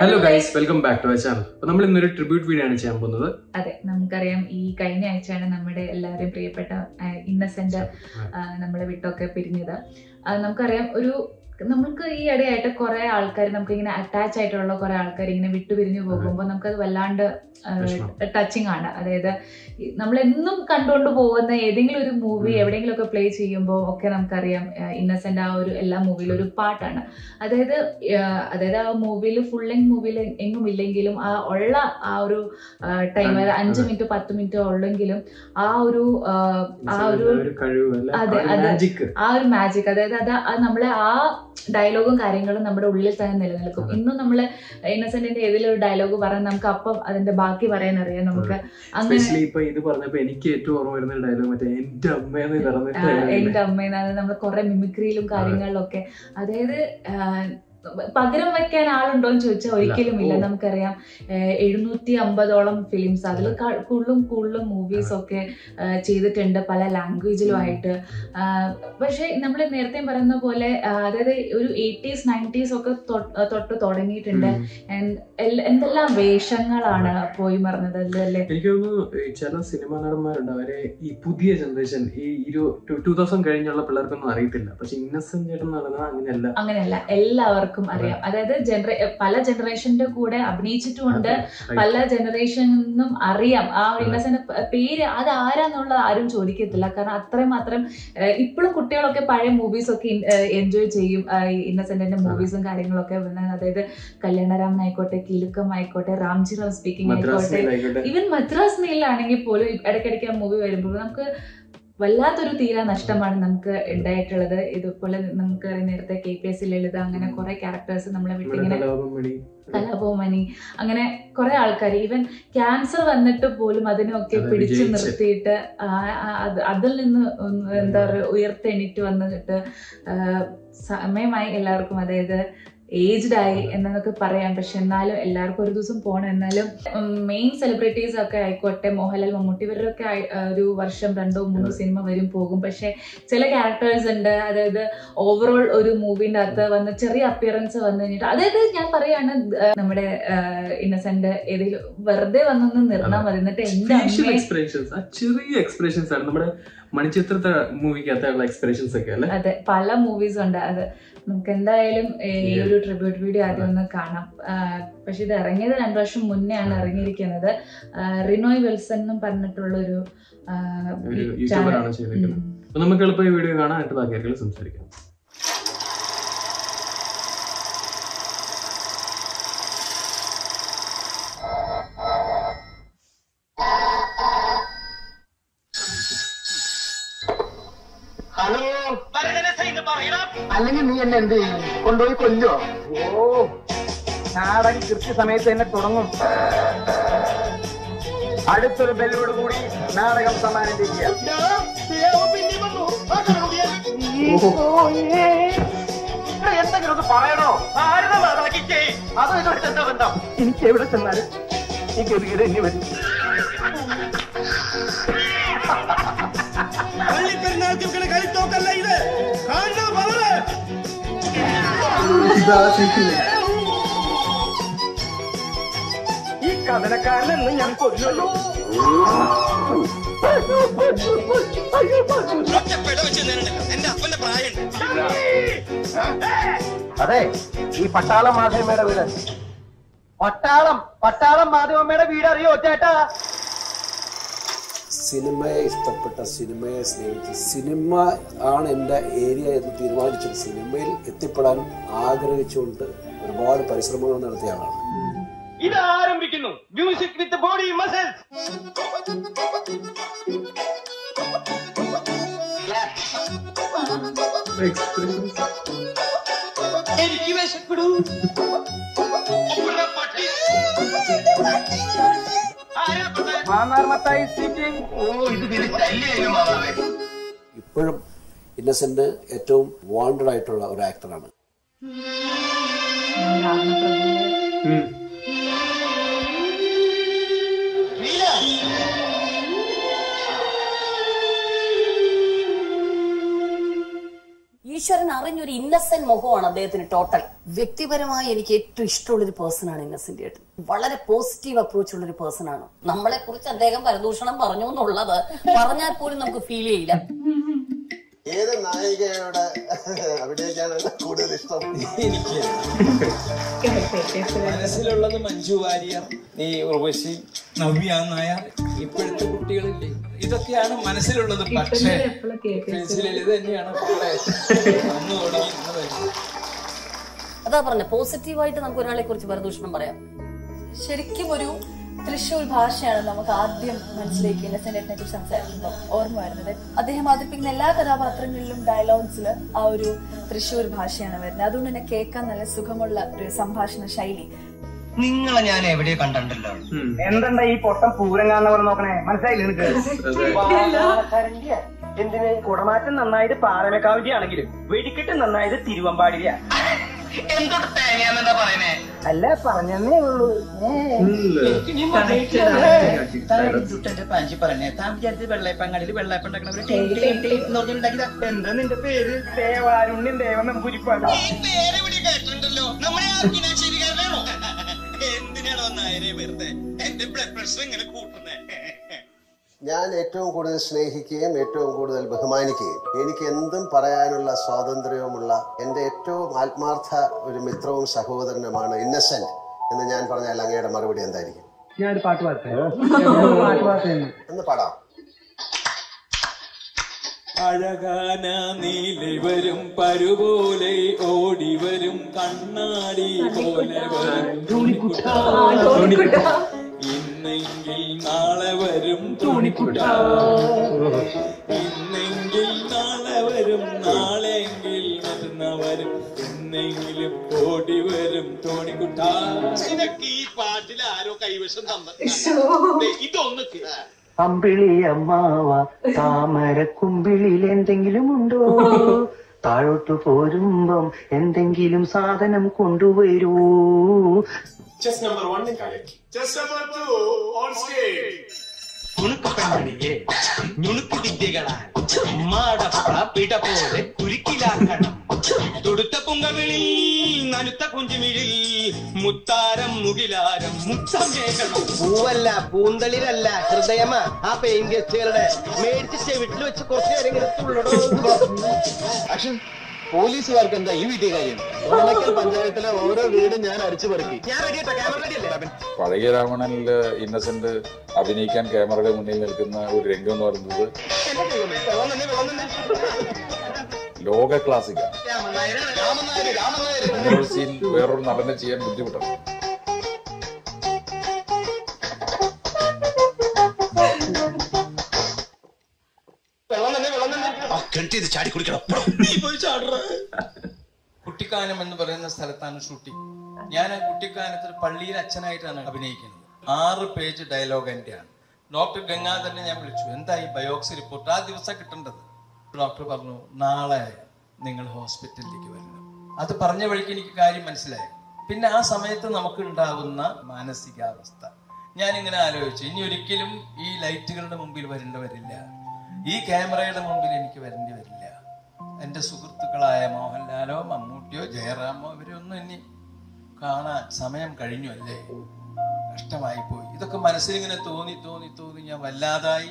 Hello guys welcome back to our channel അപ്പൊ നമ്മൾ ഇന്നൊരു ട്രിബ്യൂട്ട് വീഡിയോ ആണ് ചെയ്യാൻ പോകുന്നത് അതെ നമുക്കറിയാം ഈ കഴിഞ്ഞ ആഴ്ചയാണ് നമ്മുടെ എല്ലാവരും പ്രിയപ്പെട്ട ഇന്നസെന്റ് നമ്മളെ വിട്ടൊക്കെ പിരിഞ്ഞത് ആ, നമുക്കറിയാം ഒരു നമുക്ക് ഈ ഇടയായിട്ട് കുറെ ആൾക്കാർ നമുക്ക് ഇങ്ങനെ അറ്റാച്ച് ആയിട്ടുള്ള കുറെ ആൾക്കാർ ഇങ്ങനെ വിട്ടുപിരിഞ്ഞു പോകുമ്പോൾ നമുക്കത് വല്ലാണ്ട് വിഷമം. ടച്ചിങ് ആണ് അതായത് ഈ നമ്മളെന്നും കണ്ടുകൊണ്ട് പോകുന്ന ഏതെങ്കിലും ഒരു മൂവി ഉം. എവിടെയെങ്കിലും ഒക്കെ പ്ലേ ചെയ്യുമ്പോൾ ഒക്കെ നമുക്കറിയാം ഇന്നസെന്റ് ആ ഒരു എല്ലാ മൂവിയിലും ഒരു പാട്ടാണ് അതായത് ആ, അതായത് ആ മൂവിയിൽ ഫുൾ ലെങ് മൂവിയിൽ എങ്ങും ഇല്ലെങ്കിലും ആ ഉള്ള ആ ഒരു ടൈം അതായത് അഞ്ച് അതെ. മിനിറ്റ് പത്ത് മിനിറ്റ് ഉള്ളെങ്കിലും ആ ഒരു ആ, ആ ഒരു ഒരു കഴിവ് അതെ, അതെ. മാജിക് ആ ഒരു മാജിക് അതായത് അത് അത് നമ്മളെ ആ ഡയലോഗും കാര്യങ്ങളും നമ്മുടെ ഉള്ളിൽ തന്നെ നിലനിൽക്കും അതെ. ഇന്നും നമ്മള് ഇന്നസെന്റിന്റെ ഏതെങ്കിലും ഒരു ഡയലോഗ് പറയാൻ നമുക്ക് അപ്പം അതിന്റെ ബാക്കി പറയാൻ അറിയാം നമുക്ക് അങ്ങനെ എസ്പെഷ്യലി ഇപ്പൊ ഇത് പറഞ്ഞപ്പോ എനിക്ക് ഏറ്റവും ഓർമ്മ വരുന്ന ഡയലോഗ് മറ്റേ എന്റെ അമ്മയെന്ന് ആ, പറഞ്ഞിട്ട് എന്റെ അമ്മേന്ന് നമ്മൾ കുറെ മിമിക്രിയിലും കാര്യങ്ങളിലൊക്കെ അതായത് ആ, പകരം വെക്കാൻ ആളുണ്ടോ എന്ന് ചോദിച്ചാൽ ഒരിക്കലും ഇല്ല ഓ. നമുക്കറിയാം എഴുന്നൂറ്റി അമ്പതോളം ഫിലിംസ് അതിൽ കൂടുതലും കൂടുതലും മൂവീസ് ഒക്കെ ആ, ചെയ്തിട്ടുണ്ട് പല ലാംഗ്വേജിലും ആയിട്ട് ആ, പക്ഷെ നമ്മൾ നേരത്തെ പറയുന്ന പോലെ ആ, അതായത് ഒരു എയ്റ്റീസ് നയൻറ്റീസ് ഒക്കെ തൊ- തൊട്ട് തുടങ്ങിയിട്ടുണ്ട് And എല്ല- എന്തെല്ലാം വേഷങ്ങളാണ് പോയി മറന്നത് അല്ലേ എനിക്ക് തോന്നുന്നു ഈ ചില സിനിമാ നടന്മാരുണ്ട് അവരെ ഈ പുതിയ ജനറേഷൻ ഈ ഇരു ടൂ തൗസൻഡ് കഴിഞ്ഞുള്ള പിള്ളേർക്കൊന്നും അറിയത്തില്ല പക്ഷെ ഇന്നസെന്റ് ചേട്ടൻ നടന്നത് അങ്ങനെയല്ല അങ്ങനെയല്ല എല്ലാവർക്കും അറിയാം അതായത് ജനറേ പല ജനറേഷന്റെ കൂടെ അഭിനയിച്ചിട്ടുമുണ്ട് അതെ, right. പല ജനറേഷനും അറിയാം ആ അതെ. ഇന്നസെന്റ് പേര് അത് ആരാന്നുള്ള ആരും ചോദിക്കത്തില്ല കാരണം അത്രയും മാത്രം ഏഹ്, ഇപ്പോഴും കുട്ടികളൊക്കെ പഴയ മൂവീസ് ഒക്കെ എൻജോയ് ചെയ്യും ഇന്നസെന്റിന്റെ മൂവീസും കാര്യങ്ങളൊക്കെ പിന്നെ അതായത് കല്യാണരാമൻ ആയിക്കോട്ടെ കിലുക്കം ആയിക്കോട്ടെ രാംജി റാം സ്പീക്കിംഗ് മദ്രാസ് ആയിക്കോട്ടെ മെയിലായിക്കോട്ടെ ഈവൻ മദ്രാസ് മെയിലാണെങ്കിൽ പോലും ഇടയ്ക്കിടയ്ക്ക് ആ മൂവി വരുമ്പോൾ നമുക്ക് വല്ലാത്തൊരു തീരാ നഷ്ടമാണ് നമുക്ക് ഉണ്ടായിട്ടുള്ളത് ഇതുപോലെ നമുക്ക് നേരത്തെ കെ പി എസ് ലളിത അങ്ങനെ കുറെ ക്യാരക്ടേഴ്സ് നമ്മളെ നമ്മുടെ വിട്ടിങ്ങനെ കലാപമണി കലാഭവമണി അങ്ങനെ കുറെ ആൾക്കാർ ഈവൻ ക്യാൻസർ വന്നിട്ട് പോലും അതിനെയൊക്കെ അതെ, പിടിച്ചു വിജയിച്ച്. നിർത്തിയിട്ട് ആ- ആ- അത് അതിൽ നിന്ന് ഒന്ന് എന്താ പറയുക ഉയർത്തെണീറ്റ് വന്നിട്ട് ആ, സമയമായി എല്ലാവർക്കും അതായത് ഏജ്ഡ് ആയി എന്നൊക്കെ പറയാം പക്ഷെ എന്നാലും എല്ലാവർക്കും ഒരു ദിവസം പോകണം എന്നാലും മെയിൻ സെലിബ്രിറ്റീസ് ഒക്കെ ആയിക്കോട്ടെ മോഹൻലാൽ മമ്മൂട്ടി ഇവരൊക്കെ ആയി- ആ, ഒരു വർഷം രണ്ടോ മൂന്നോ സിനിമ വരും പോകും പക്ഷെ ചില ക്യാരക്ടേഴ്സ് ഉണ്ട് അതായത് ഓവറോൾ ഒരു മൂവിന്റെ അകത്ത് വന്ന് ചെറിയ അപ്പിയറൻസ് വന്നു കഴിഞ്ഞിട്ട് അതായത് ഞാൻ പറയാണ് ആ, നമ്മുടെ ഇന്നസെന്റ് ഏതെങ്കിലും വെറുതെ വന്നൊന്ന് നിർന്നാൽ മതി എന്നിട്ട് എന്റെ ഫേഷ്യൽ അമ്മയെ എക്സ്പ്രഷൻസ് ആ ചെറിയ എക്സ്പ്രഷൻസ് ആണ് നമ്മുടെ മണിച്ചിത്രത്തെ മൂവിക്കകത്തുള്ള എക്സ്പ്രഷൻസ് ഒക്കെ അല്ലെ അതെ പല മൂവീസ് ഉണ്ട് അത് നമുക്ക് എന്തായാലും ഏ, ഈ ഒരു ട്രിബ്യൂട്ട് വീഡിയോ ആദ്യം ഒന്ന് കാണാം ആ, പക്ഷെ ഇത് ഇറങ്ങിയത് രണ്ടു വർഷം മുന്നേ ആണ് ഇറങ്ങിയിരിക്കുന്നത് ആ, റിനോയ് വിൽസൺ എന്നും പറഞ്ഞിട്ടുള്ള ഒരു ആ, ഒരു ചാനൽ യൂട്യൂബറാണ് ചെയ്തിരിക്കുന്നത് ഉം. അപ്പൊ നമുക്ക് എളുപ്പം ഈ വീഡിയോ കാണാം എന്നിട്ട് ബാക്കി കാര്യങ്ങൾ സംസാരിക്കാം ഹലോ ഭരതനെ പറയണം അല്ലെങ്കിൽ നീ എന്നെ എന്ത് ചെയ്യും കൊണ്ടുപോയി കൊല്ലോ ഓ നാടൻ കൃത്യസമയത്ത് തന്നെ തുടങ്ങും അടുത്തൊരു ബെല്ലോട് കൂടി നാടകം സമ്മാനിപ്പിക്കുക ഇവിടെ എന്തെങ്കിലും ഒന്ന് പറയണോ ഭാരത മാതാക്കിക്കേ അതോ ഇതൊക്കെ എന്താ ബന്ധം എനിക്ക് എവിടെ ചെന്നാലും ഈ ഗതികേട് ഇനി വരും പള്ളിപ്പെരുന്നാൾക്ക് ഇവിടെ കളിത്തോക്കല്ല ഇത് കാണുന്ന പവറ് ഈ കഥനക്കാരനെന്ന് ഞാൻ കൊല്ലുള്ളൂ ഒറ്റപ്പെട വെച്ച് നേരിടല്ലോ എന്റെ അപ്പന്റെ പ്രായം അതെ ഈ പട്ടാളം മാധവമ്മയുടെ വീട് പട്ടാളം പട്ടാളം മാധവമ്മയുടെ വീട് അറിയോ ചേട്ടാ സിനിമയെ ഇഷ്ടപ്പെട്ട സിനിമയെ സ്നേഹിച്ച് സിനിമ ആണ് എൻ്റെ ഏരിയ എന്ന് തീരുമാനിച്ചു സിനിമയിൽ എത്തിപ്പെടാൻ ആഗ്രഹിച്ചുകൊണ്ട് ഒരുപാട് പരിശ്രമങ്ങൾ നടത്തിയ ആളാണ് ഇത് ആരംഭിക്കുന്നു music with body muscles expressions എനിക്ക് വിശപ്പെടൂ പട്ടി ആരാ പറഞ്ഞത്? മാന്നാർ മത്തായി സ്പീക്കിംഗ് ഓ ഇത് പിന്നെ ശല്യായി മാതാവേ ഇപ്പോഴും ഇന്നസെന്റ് ഏറ്റവും വാണ്ടഡ് ആയിട്ടുള്ള ഒരു ആക്ടറാണ് രാമപ്രഭുവിന്റെ നീല ഈശ്വരൻ അറിഞ്ഞൊരു ഇന്നസെന്റ് മുഖമാണ് അദ്ദേഹത്തിന് ടോട്ടൽ വ്യക്തിപരമായി എനിക്ക് ഏറ്റവും ഇഷ്ടമുള്ള ഒരു പേഴ്സൺ ആണ് ഇന്നസെന്റ് ഏട്ടൻ വളരെ പോസിറ്റീവ് അപ്രോച്ച് ഉള്ള ഒരു പേഴ്സൺ ആണ് നമ്മളെ കുറിച്ച് അദ്ദേഹം പരദൂഷണം പറഞ്ഞു എന്നുള്ളത് പറഞ്ഞാൽ പോലും നമുക്ക് ഫീൽ ചെയ്യില്ല ഏത് നായികയുടെ അഭിനയിക്കാനാണ് കൂടുതൽ ഇഷ്ടം മനസ്സിലുള്ളത് മഞ്ജു വാര്യർ ഈ ഉർവശി നവ്യ നായർ ഇപ്പോഴത്തെ കുട്ടികളില്ലേ ഇതൊക്കെയാണ് മനസ്സിലുള്ളത് പക്ഷേ പെൻസിലിൽ ഇത് തന്നെയാണ് കൂടെ അന്ന് തുടങ്ങി ഇന്ന് വരെ അതാ പറഞ്ഞ പോസിറ്റീവായിട്ട് നമുക്ക് ഒരാളെ കുറിച്ച് പരദൂഷണം പറയാം ശരിക്കും ഒരു തൃശ്ശൂർ ഭാഷയാണ് നമുക്ക് ആദ്യം മനസ്സിലേക്ക് ഇന്നസെന്റിനെ കുറിച്ച് സംസാരിക്കുമ്പോൾ ഓർമ്മ വരുന്നത് അദ്ദേഹം അവതരിപ്പിക്കുന്ന എല്ലാ കഥാപാത്രങ്ങളിലും ഡയലോഗ്സിൽ ആ ഒരു തൃശ്ശൂർ ഭാഷയാണ് വരുന്നത് അതുകൊണ്ട് തന്നെ കേൾക്കാൻ നല്ല സുഖമുള്ള ഒരു സംഭാഷണ ശൈലി നിങ്ങളെ ഞാൻ എവിടെയോ കണ്ടിട്ടുണ്ടല്ലോ എന്തെന്താ ഈ പൊട്ടം പൂരം കാണുന്ന പോലെ നോക്കണേ മനസ്സിലായില്ല നിനക്ക് വാടാനക്കാരന്റെ എന്തിന് കുടമാറ്റം നന്നായത് പാറമേക്കാവിന്റെ ആണെങ്കിലും വെടിക്കെട്ട് നന്നായത് തിരുവമ്പാടിയ എന്തൊട്ട് തേങ്ങയാന്നെന്താ പറയണേ അല്ല പറഞ്ഞേ ഉള്ളൂ പാഞ്ചി പറഞ്ഞേ താൻ വിചാരിച്ചത് വെള്ളയപ്പങ്ങാടിയിൽ വെള്ളയപ്പം ഉണ്ടാക്കണവര് ടീം ടീം ടീം എന്ന് പറഞ്ഞുണ്ടാക്കിയതാ എന്താ നിന്റെ പേര് ദേവാരുണ്യം ദേവൻ നമ്പൂരിപ്പാട് എന്തിനാണോ നായരെ വെറുതെ എന്റെ ബ്ലഡ് പ്രഷർ ഇങ്ങനെ കൂട്ടുന്നേ ഞാൻ ഏറ്റവും കൂടുതൽ സ്നേഹിക്കുകയും ഏറ്റവും കൂടുതൽ ബഹുമാനിക്കുകയും എനിക്ക് എന്തും പറയാനുള്ള സ്വാതന്ത്ര്യവുമുള്ള എൻ്റെ ഏറ്റവും ആത്മാർത്ഥ ഒരു മിത്രവും സഹോദരനുമാണ് ഇന്നസെന്റ് എന്ന് ഞാൻ പറഞ്ഞാൽ അങ്ങയുടെ മറുപടി എന്തായിരിക്കും ഞാനൊരു പാട്ട് പാടട്ടെ പാട്ട് പാടട്ടെ എന്ന് പാടാം അഴകാന നീലവരും പരുപോലെ ഓടിവരും കണ്ണാടി പോലെ വരും തോണിക്കുട്ട ഇന്നെങ്കിൽ നാളെ വരും തോണിക്കുട്ട ഇന്നെങ്കിൽ നാളെ വരും നാളെങ്കിൽ മറ്റന്നാ വരും എന്നെങ്കിലും ഓടി വരും തോണിക്കുട്ട നിനക്ക് ഈ പാട്ടിൽ ആരോ കൈവശം തന്ന ഇതൊന്ന് കേ- അമ്പിളി അമ്മാവ താമര കുമ്പിളിൽ എന്തെങ്കിലും ഉണ്ടോ താഴോട്ട് പോരുമ്പം എന്തെങ്കിലും സാധനം കൊണ്ടുവരൂ Just number two on stage. കുണുക്കപ്പെണ്ണിയെ ഞുണുക്ക് വിദ്യകളാൽ മാടപ്പ പിട പോലെ കുരുക്കിലാക്കണം തുടുത്ത പുങ്കവിളിൽ നനുത്ത കുഞ്ചുമിഴിൽ മുത്താരം മുകിലാരം മുത്തം കേൾക്കണം പൂവല്ല പൂന്തളിരല്ല ഹൃദയമാ ആ പെയിൻ ഗസ്റ്റുകളുടെ മേടിച്ച് ചെവിട്ടിൽ വെച്ച് കുറച്ച് നേരം ഇങ്ങനെ തുള്ളടോ പോലീസുകാർക്ക് എന്താ ഈ വീട്ടിൽ കാര്യം ഓണക്കൽ പഞ്ചായത്തിലെ ഓരോ വീടും ഞാൻ അടിച്ചു പെറുക്കി ഞാൻ റെഡിയാട്ടോ ക്യാമറ റെഡിയല്ലേ പഴയ രാവണനിൽ ഇന്നസെന്റ് അഭിനയിക്കാൻ ക്യാമറയുടെ മുന്നിൽ നിൽക്കുന്ന ഒരു രംഗം എന്ന് പറയുന്നത് എന്റെ ദൈവമേ, വെള്ളം തന്നെ വെള്ളം തന്നെ ലോക ക്ലാസിക് രാമനായരാണ് രാമനായര് രാമനായര് അങ്ങനൊരു സീൻ വേറൊരു നടനെ ചെയ്യാൻ ബുദ്ധിമുട്ടാണ് വെള്ളം തന്നെ വെള്ളം തന്നെ കിണറ്റിൽ ചാടി കുടിക്കണം നീ പോയി ചാടറ കുട്ടിക്കാനം എന്ന് പറയുന്ന സ്ഥലത്താണ് ഷൂട്ടിംഗ് ഞാൻ ആ കുട്ടിക്കാനത്ത് ഒരു പള്ളിയിൽ അച്ഛനായിട്ടാണ് അഭിനയിക്കുന്നത് ആറ് പേജ് ഡയലോഗ് എന്റെയാണ് ഡോക്ടർ ഗംഗാധരനെ ഞാൻ വിളിച്ചു എന്താ ഈ ബയോക്സി റിപ്പോർട്ട് ആ ദിവസം കിട്ടേണ്ടത് ഡോക്ടർ പറഞ്ഞു നാളെ നിങ്ങൾ ഹോസ്പിറ്റലിലേക്ക് വരണം അത് പറഞ്ഞ വഴിക്ക് എനിക്ക് കാര്യം മനസ്സിലായി പിന്നെ ആ സമയത്ത് നമുക്ക് ഉണ്ടാവുന്ന മാനസികാവസ്ഥ ഞാൻ ഇങ്ങനെ ആലോചിച്ചു ഇനി ഒരിക്കലും ഈ ലൈറ്റുകളുടെ മുമ്പിൽ വരേണ്ടി വരില്ല ഈ ക്യാമറയുടെ മുമ്പിൽ എനിക്ക് വരേണ്ടി വരില്ല എൻ്റെ സുഹൃത്തുക്കളായ മോഹൻലാലോ മമ്മൂട്ടിയോ ജയറാമോ ഇവരൊന്നും ഇനി കാണാൻ സമയം കഴിഞ്ഞു അല്ലേ കഷ്ടമായി പോയി ഇതൊക്കെ മനസ്സിലിങ്ങനെ തോന്നി തോന്നി തോന്നി ഞാൻ വല്ലാതായി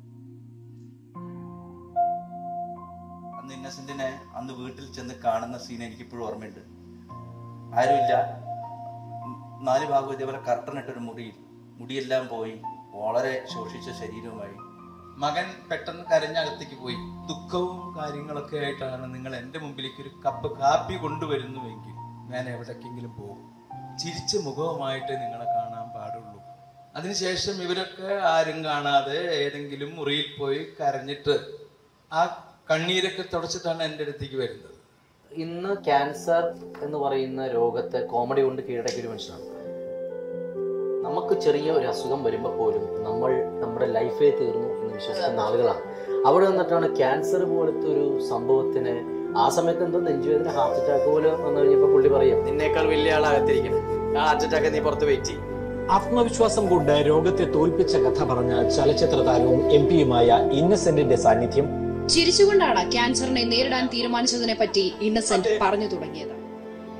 അന്ന് ഇന്നസെന്റിനെ അന്ന് വീട്ടിൽ ചെന്ന് കാണുന്ന സീൻ എനിക്കിപ്പോഴും ഓർമ്മയുണ്ട് ആരുമില്ല ഉം, നാല് ഭാഗവും ഇതേപോലെ കർട്ടൻ ഇട്ടൊരു മുറിയിൽ മുടിയെല്ലാം പോയി വളരെ ശോഷിച്ച ശരീരവുമായി മകൻ പെട്ടെന്ന് കരഞ്ഞകത്തേക്ക് പോയി ദുഃഖവും കാര്യങ്ങളൊക്കെ ആയിട്ടാണ് നിങ്ങൾ എൻ്റെ മുമ്പിലേക്ക് ഒരു കപ്പ് കാപ്പി കൊണ്ടുവരുന്നുവെങ്കിൽ ഞാൻ എവിടേക്കെങ്കിലും പോകും ചിരിച്ച മുഖവുമായിട്ട് നിങ്ങളെ കാണാൻ പാടുള്ളൂ അതിനുശേഷം ഇവരൊക്കെ ആരും കാണാതെ ഏതെങ്കിലും മുറിയിൽ പോയി കരഞ്ഞിട്ട് ആ കണ്ണീരൊക്കെ തുടച്ചിട്ടാണ് എൻ്റെ അടുത്തേക്ക് വരുന്നത് ഇന്ന് ക്യാൻസർ എന്ന് പറയുന്ന രോഗത്തെ കോമഡി കൊണ്ട് കീഴടക്കിയ ഒരു മനുഷ്യനാണ് നമുക്ക് ചെറിയ ഒരു അസുഖം വരുമ്പോൾ പോലും നമ്മൾ നമ്മുടെ ലൈഫേ തീർന്നു എന്ന് വിശ്വസിക്കുന്ന ആളുകളാണ് അവിടെ നിന്നിട്ടാണ് ക്യാൻസർ പോലത്തെ ഒരു സംഭവത്തിന് ആ സമയത്ത് എന്തോ നെഞ്ചുവേദന ഹാർട്ട് അറ്റാക്ക് പോലെ വന്നു കഴിഞ്ഞപ്പോൾ പുള്ളി പറയും നിന്നേക്കാൾ വലിയ ആളാകത്തിരിക്കണം ആ ഹാർട്ട് അറ്റാക്ക് നീ പുറത്ത് വെയിറ്റ് ചെയ്യും ആത്മവിശ്വാസം കൊണ്ട് രോഗത്തെ തോൽപ്പിച്ച കഥ പറഞ്ഞ ചലച്ചിത്ര താരവും എം പിയുമായ ഇന്നസെന്റിന്റെ സാന്നിധ്യം ചിരിച്ചുകൊണ്ടാണ് ക്യാൻസറിനെ നേരിടാൻ തീരുമാനിച്ചതിനെ പറ്റി ഇന്നസെന്റ് പറഞ്ഞു തുടങ്ങിയത്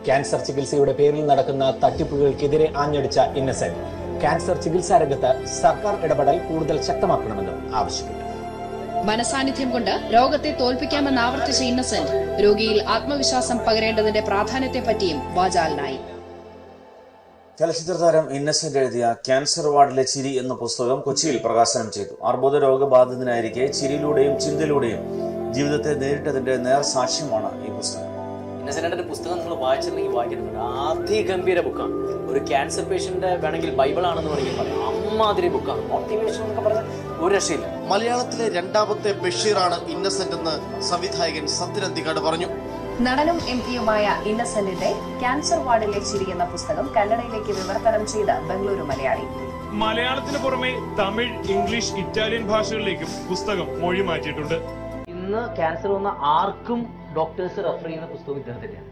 ക്യാൻസർ ചികിത്സയുടെ പേരിൽ നടക്കുന്ന തട്ടിപ്പുകൾക്കെതിരെ ആഞ്ഞടിച്ച ഇന്നസെന്റ് ക്യാൻസർ ചികിത്സാ രംഗത്ത് സർക്കാർ ഇടപെടൽ കൂടുതൽ ശക്തമാക്കണമെന്നും ആവശ്യപ്പെട്ടു മനസാന്നിധ്യം കൊണ്ട് രോഗത്തെ തോൽപ്പിക്കാമെന്ന് ആവർത്തിച്ച ഇന്നസെന്റ് രോഗിയിൽ ആത്മവിശ്വാസം പകരേണ്ടതിന്റെ പ്രാധാന്യത്തെപ്പറ്റിയും വാചാലനായി ചലച്ചിത്ര താരം ഇന്നസെന്റ് എഴുതിയ ക്യാൻസർ വാർഡിലെ ചിരി എന്ന പുസ്തകം കൊച്ചിയിൽ പ്രകാശനം ചെയ്തു അർബുദ രോഗബാധിതനായിരിക്കെ ചിരിയിലൂടെയും ചിന്തയിലൂടെയും ജീവിതത്തെ നേരിട്ടതിന്റെ നേർസാക്ഷ്യമാണ് ഈ പുസ്തകം ഇന്നസെന്റിന്റെ പുസ്തകം നിങ്ങൾ വായിച്ചിട്ടുണ്ടെങ്കിൽ വായിക്കുന്നുണ്ട് അതിഗംഭീര ബുക്കാണ് ഒരു ക്യാൻസർ പേഷ്യന്റ് വേണമെങ്കിൽ ബൈബിൾ ആണെന്ന് വേണമെങ്കിൽ പറയാം അമ്മാതിരി ബുക്കാണ് മോട്ടിവേഷൻ എന്നൊക്കെ പറഞ്ഞാൽ ഒരു രക്ഷയില്ല മലയാളത്തിലെ രണ്ടാമത്തെ ബഷീറാണ് ഇന്നസെന്റ് എന്ന് സംവിധായകൻ സത്യനന്ദിക്കാട് പറഞ്ഞു നടനും എം പിയുമായ ഇന്നസെന്റിന്റെ ക്യാൻസർ വാർഡിലെ ചിരി എന്ന പുസ്തകം കന്നഡയിലേക്ക് വിവർത്തനം ചെയ്ത ബംഗളൂരു മലയാളി മലയാളത്തിന് പുറമെ തമിഴ് ഇംഗ്ലീഷ് ഇറ്റാലിയൻ ഭാഷകളിലേക്കും പുസ്തകം മൊഴി മാറ്റിയിട്ടുണ്ട് ഇന്ന് ക്യാൻസർ വന്ന ആർക്കും ഡോക്ടേഴ്സ് റെഫർ ചെയ്യുന്ന പുസ്തകം ഇദ്ദേഹത്തിന്റെയാണ്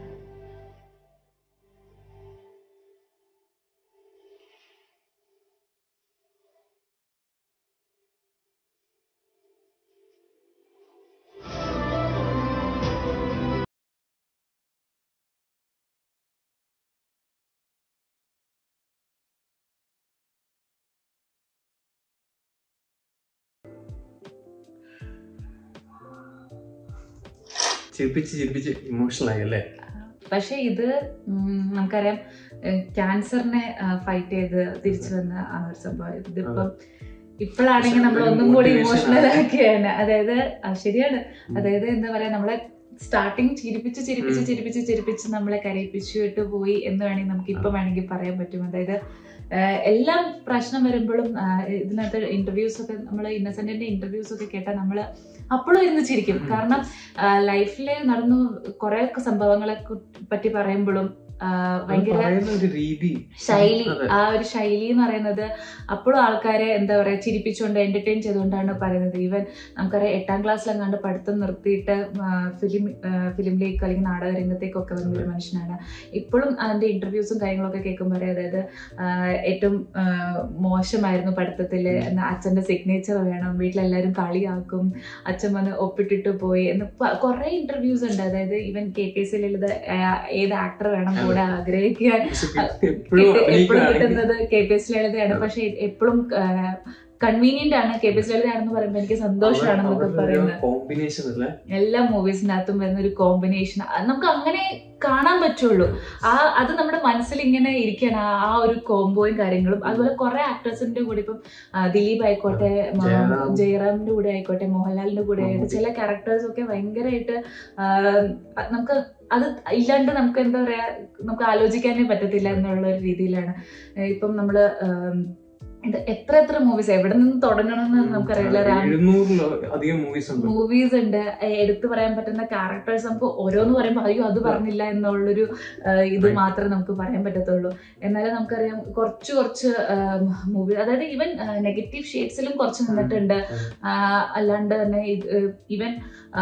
ചിരിപ്പിച്ച് ചിരിപ്പിച്ച് ഇമോഷണൽ ആയി അല്ലേ പക്ഷെ ഇത് ഉം, നമുക്കറിയാം ക്യാൻസറിനെ ഫൈറ്റ് ചെയ്ത് തിരിച്ചു വന്ന ആ ഒരു സംഭവം ഇതിപ്പം ഇപ്പോഴാണെങ്കിൽ നമ്മൾ ഒന്നും കൂടി ഇമോഷണൽ ആക്കിയാണ് അതായത് ആ, ശരിയാണ് അതായത് എന്താ പറയാ നമ്മളെ സ്റ്റാർട്ടിങ് ചിരിപ്പിച്ച് ചിരിപ്പിച്ച് ചിരിപ്പിച്ച് ചിരിപ്പിച്ച് നമ്മളെ കരയിപ്പിച്ചിട്ട് പോയി എന്ന് വേണമെങ്കിൽ നമുക്ക് ഇപ്പം വേണമെങ്കിൽ പറയാൻ പറ്റും അതായത് ആഹ് എല്ലാം പ്രശ്നം വരുമ്പോഴും ആഹ് ഇതിനകത്ത് ഇന്റർവ്യൂസ് ഒക്കെ നമ്മൾ ഇന്നസെന്റിന്റെ ഇന്റർവ്യൂസ് ഒക്കെ കേട്ടാൽ നമ്മൾ അപ്പോഴും ഇരുന്ന് ചിരിക്കും കാരണം ലൈഫിൽ നടന്നു കുറെ സംഭവങ്ങളെ കു- പറ്റി പറയുമ്പോഴും ആഹ് അത് ഭയങ്കര പറയുന്ന ഒരു രീതി ശൈലി അതെ. ആ ഒരു ശൈലി എന്ന് പറയുന്നത് അപ്പോഴും ആൾക്കാരെ എന്താ പറയാ ചിരിപ്പിച്ചുകൊണ്ട് എന്റർടൈൻ ചെയ്തുകൊണ്ടാണ് പറയുന്നത് ഈവൻ നമുക്കറിയാം എട്ടാം ക്ലാസ്സിലെങ്ങാണ്ട് പഠിത്തം നിർത്തിയിട്ട് ഫിലിം ഫിലിമിലേക്ക് അല്ലെങ്കിൽ നാടക രംഗത്തേക്കൊക്കെ വന്ന ഒരു മനുഷ്യനാണ് ഇപ്പോഴും അതിന്റെ ഇന്റർവ്യൂസും കാര്യങ്ങളൊക്കെ കേൾക്കുമ്പോൾ പറയാം അതായത് ആ, ഏറ്റവും ആ, മോശമായിരുന്നു പഠിത്തത്തില് എന്നാ അച്ഛന്റെ സിഗ്നേച്ചർ വേണം വീട്ടിലെല്ലാവരും കളിയാക്കും അച്ഛൻ വന്ന് ഒപ്പിട്ടിട്ട് പോയി എന്ന് പ- കുറെ ഇന്റർവ്യൂസ് ഉണ്ട് അതായത് even K P C Lalitha ഏത് ആക്ടർ വേണം കൂടെ ആഗ്രഹിക്കാൻ എപ്പോഴും എപ്പോഴും അഭിനയിക്കുകയാണെങ്കിൽ കിട്ടുന്നത് കെ പി എസ് ലളിതയാണ് പക്ഷെ എപ്പോഴും കൺവീനിയന്റ് ആണ് കെ പി എസ് ലളിതയാണെന്ന് പറയുമ്പോൾ എനിക്ക് സന്തോഷമാണെന്നൊക്കെ പറയുന്നത് കോമ്പിനേഷൻ അല്ലേ എല്ലാ മൂവീസിനകത്തും വരുന്ന ഒരു കോമ്പിനേഷൻ നമുക്ക് അങ്ങനെ കാണാൻ പറ്റുള്ളൂ ആ അത് നമ്മുടെ മനസ്സിൽ ഇങ്ങനെ ഇരിക്കുകയാണ് ആ- ആ ഒരു കോംബോയും കാര്യങ്ങളും അതുപോലെ കുറെ ആക്ടേഴ്സിന്റെ കൂടെ ഇപ്പം ആ, ദിലീപ് ആയിക്കോട്ടെ മ- ജയറാം. ജയറാമിന്റെ കൂടെ ആയിക്കോട്ടെ മോഹൻലാലിന്റെ കൂടെ ആയിട്ട് ചില ക്യാരക്ടേഴ്സ് ഒക്കെ ഭയങ്കരമായിട്ട് ആ, നമുക്ക് അത് ഇല്ലാണ്ട് നമുക്ക് എന്താ പറയാ നമുക്ക് ആലോചിക്കാനേ പറ്റത്തില്ല എന്നുള്ള ഒരു രീതിയിലാണ് ഏ, ഇപ്പം നമ്മള് ആം, ഇത് എത്ര എത്ര മൂവീസ് എവിടെ നിന്ന് തുടങ്ങണമെന്ന് നമുക്കറിയില്ല രാം എഴുന്നൂറിലോ അധികം മൂവീസ് ഉണ്ട് മൂവീസ് ഉണ്ട് ഏഹ് എടുത്തു പറയാൻ പറ്റുന്ന ക്യാരക്ടേഴ്സ് നമുക്ക് ഓരോന്ന് പറയുമ്പോൾ അയ്യോ അത് പറഞ്ഞില്ല എന്നുള്ളൊരു ഏഹ് ഇത് മാത്രമേ നമുക്ക് പറയാൻ പറ്റത്തുള്ളൂ എന്നാലും നമുക്കറിയാം കുറച്ച് കുറച്ച് മൂവി അതായത് ഈവൻ നെഗറ്റീവ് ഷെയ്ഡ്സിലും കുറച്ച് നിന്നിട്ടുണ്ട് ആഹ് അല്ലാണ്ട് തന്നെ ഈവൻ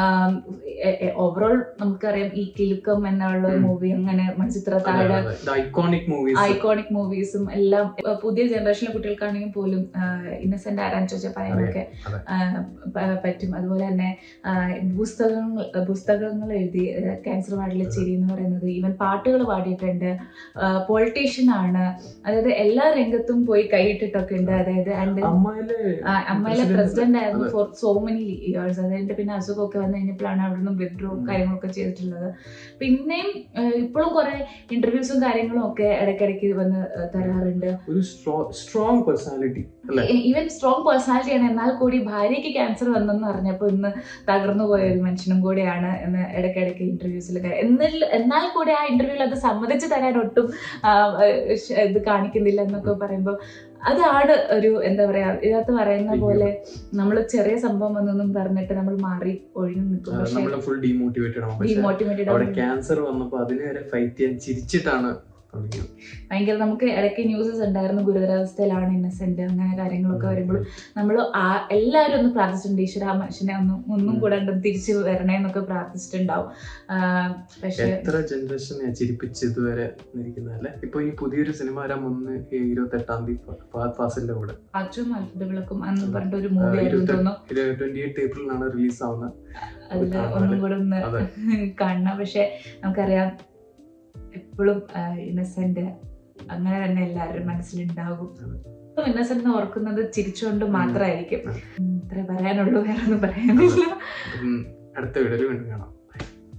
ഓവറോൾ നമുക്കറിയാം ഈ കിലുക്കം എന്നുള്ള മൂവി അങ്ങനെ മൺചിത്രത്താഴ് ഐക്കോണിക് മൂവീസ് ഐക്കോണിക് മൂവീസും എല്ലാം ഏഹ് പുതിയ ജനറേഷനിലെ കുട്ടികൾക്കാണെങ്കിൽ പോലും ഇന്നസെന്റ് ആരാന്ന് ചോദിച്ചാൽ പറയാനൊക്കെ അതെ. ആഹ് പ- പറ്റും അതുപോലെ തന്നെ ആഹ് പുസ്തകങ്ങൾ പുസ്തകങ്ങൾ എഴുതി ക്യാൻസർ വാർഡിലെ ചിരി എന്ന് പറയുന്നത് ഈവൻ പാട്ടുകൾ പാടിയിട്ടുണ്ട് പൊളിറ്റീഷ്യൻ ആണ് അതായത് എല്ലാ രംഗത്തും പോയി കൈയിട്ടിട്ടൊക്കെ ഉണ്ട് അതായത് ആൻഡ് അമ്മായിലെ അമ്മയിലെ president- പ്രസിഡന്റ് ആയിരുന്നു അതെ. ഫോർ സോ മെനി ഇയേഴ്സ് അതായത് പിന്നെ അസുഖമൊക്കെ വന്നു കഴിഞ്ഞപ്പോഴാണ് അവിടെ നിന്ന് വിഡ്രോ കാര്യങ്ങളൊക്കെ ചെയ്തിട്ടുള്ളത് പിന്നെയും ആഹ് ഇപ്പോഴും കുറെ ഇന്റർവ്യൂസും കാര്യങ്ങളും ഒക്കെ ഇടയ്ക്കിടയ്ക്ക് വന്ന് ആഹ് തരാറുണ്ട് ഒരു സ്ട്രോങ് പേഴ്സണാലിറ്റി അല്ലേ ഈവൻ സ്ട്രോങ് പേഴ്സണാലിറ്റി ആണ് എന്നാൽ കൂടി ഭാര്യയ്ക്ക് ക്യാൻസർ വന്നെന്ന് അറിഞ്ഞപ്പോൾ ഇന്ന് തകർന്നു പോയ ഒരു മനുഷ്യനും കൂടെയാണ് എന്ന് ഇടയ്ക്കിടയ്ക്ക് ഇന്റർവ്യൂസിൽ എന്നാൽ എന്നാൽ കൂടി ആ ഇന്റർവ്യൂവിൽ അത് സമ്മതിച്ചു തരാൻ ഒട്ടും ആ, ശ- ഇത് കാണിക്കുന്നില്ല എന്നൊക്കെ പറയുമ്പോൾ അതാണ് ഒരു എന്താ പറയാ ഇതിനകത്ത് പറയുന്ന പോലെ നമ്മൾ ചെറിയ സംഭവം വന്നൊന്നും പറഞ്ഞിട്ട് നമ്മൾ മാറി ഒഴിഞ്ഞു നിൽക്കും പക്ഷെ നമ്മള് ഫുൾ ഡീമോട്ടിവേറ്റഡ് ആവും പക്ഷെ Demotivated അവിടെ ആവും. ക്യാൻസർ വന്നപ്പോ അതിനെ വരെ ഫൈറ്റ് ചെയ്യാൻ ചിരിച്ചിട്ടാണ് തുടങ്ങിയത് ഭയങ്കര നമുക്ക് ഇടയ്ക്ക് ന്യൂസസ് ഉണ്ടായിരുന്നു ഗുരുതരാവസ്ഥയിലാണ് ഇന്നസെന്റ് അങ്ങനെ കാര്യങ്ങളൊക്കെ വരുമ്പോൾ നമ്മൾ എല്ലാവരും ഒന്ന് പ്രാർത്ഥിച്ചിട്ടുണ്ട് ഈശ്വര ആ മനുഷ്യനെ ഒന്നും ഒന്നും കൂടാണ്ട് തിരിച്ചു വരണേ എന്നൊക്കെ പ്രാർത്ഥിച്ചിട്ടുണ്ടാവും ആഹ് പക്ഷെ എത്ര ജനറേഷനെ ചിരിപ്പിച്ച് ഇതുവരെ ഇരിക്കുന്നത് അല്ലെ ഇപ്പൊ ഈ പുതിയൊരു സിനിമ വരാൻ ഒന്ന് ഇരുപത്തി എട്ടാം തീയതി ഫഹദ് ഫാസിന്റെ കൂടെ അച്ഛനും അത്ഭുതവിളക്കും അന്ന് പറഞ്ഞിട്ട് ഒരു മൂവി ആയിരുന്നു തോന്നുന്നു ട്വന്റി എയ്റ്റ് ഏപ്രിലാണ് റിലീസ് ആവുന്നത് അതിൽ ഒന്നും കൂടെ ഒന്ന് അതെ. കാണണം പക്ഷെ നമുക്കറിയാം എപ്പോഴും ഇന്നസെന്റ് അങ്ങനെ തന്നെ എല്ലാവരും മനസ്സിലുണ്ടാകും ഇന്നസെന്റ് ഓർക്കുന്നത് ചിരിച്ചുകൊണ്ട് മാത്രമായിരിക്കും ഉം, ഇത്രേ പറയാനുള്ളൂ വേറെ ഒന്നും പറയാനില്ല ഉം, അടുത്ത വീഡിയോയിൽ വീണ്ടും കാണാം